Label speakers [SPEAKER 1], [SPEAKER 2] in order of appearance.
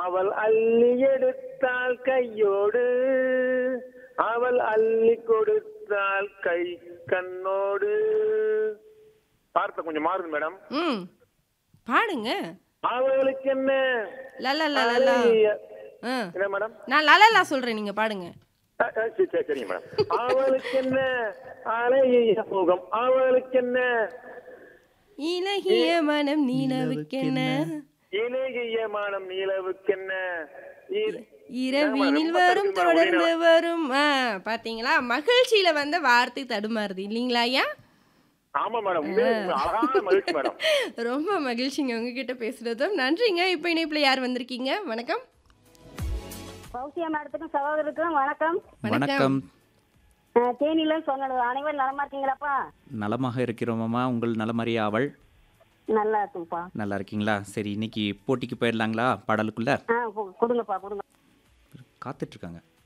[SPEAKER 1] அவள் அள்ளி எடுத்தாள் கையோடு அவள் அள்ளி கொடுத்தாள் கை கண்ணோடு வார்த்தை கொஞ்சம் மாறுது மேடம்
[SPEAKER 2] ம் பாடுங்க
[SPEAKER 1] அவளுக்கு என்ன
[SPEAKER 2] லலலலலா
[SPEAKER 1] அலைய-
[SPEAKER 2] ஆ
[SPEAKER 1] என்ன மேடம்
[SPEAKER 2] நான் லலலா சொல்றேன் நீங்க பாடுங்க
[SPEAKER 1] அஹ், அஹ், சரி, சரி, சரிங்க மேடம் அவளுக்கு என்ன அலைய முகம் அவளுக்கு என்ன
[SPEAKER 2] இலகிய மனம் நீலவுக்கென்ன
[SPEAKER 1] இலகிய மானம் நிலவுக்கென்ன இ-
[SPEAKER 2] இரவினில்
[SPEAKER 1] ரொம்ப
[SPEAKER 2] வரும்
[SPEAKER 1] தடுக்குது மேடம்,
[SPEAKER 2] தொடர்ந்து வரும் ஆ பாத்தீங்களா மகிழ்ச்சியில வந்த வார்த்தை தடுமாறுது இல்லைங்களா ஐயா
[SPEAKER 1] ஆமா மேடம் உண்மையிலே அழகான மகிழ்ச்சி மேடம்
[SPEAKER 2] ரொம்ப மகிழ்ச்சிங்க உங்ககிட்ட பேசுறதும் நன்றிங்க இப்போ இணைப்புல யார் வந்திருக்கீங்க வணக்கம்
[SPEAKER 3] பௌசியா மேடத்துக்கும் சகோதரருக்கும் வணக்கம்
[SPEAKER 4] வணக்கம்
[SPEAKER 3] அஹ், தேனியில சொன்னது அனைவரும் நலமா இருக்கீங்களாப்பா
[SPEAKER 4] நலமாக இருக்கிறோமாம்மா உங்கள் நலமறிய அவள்
[SPEAKER 3] நல்லா இருக்கும்ப்பா
[SPEAKER 4] நல்லா இருக்கீங்களா சரி இன்னைக்கு போட்டிக்கு போயிடலாங்களா பாடலுக்குள்ள
[SPEAKER 3] ஆ கு- கொடுங்கப்பா கொடுங்க
[SPEAKER 4] காத்துட்டு இருக்காங்க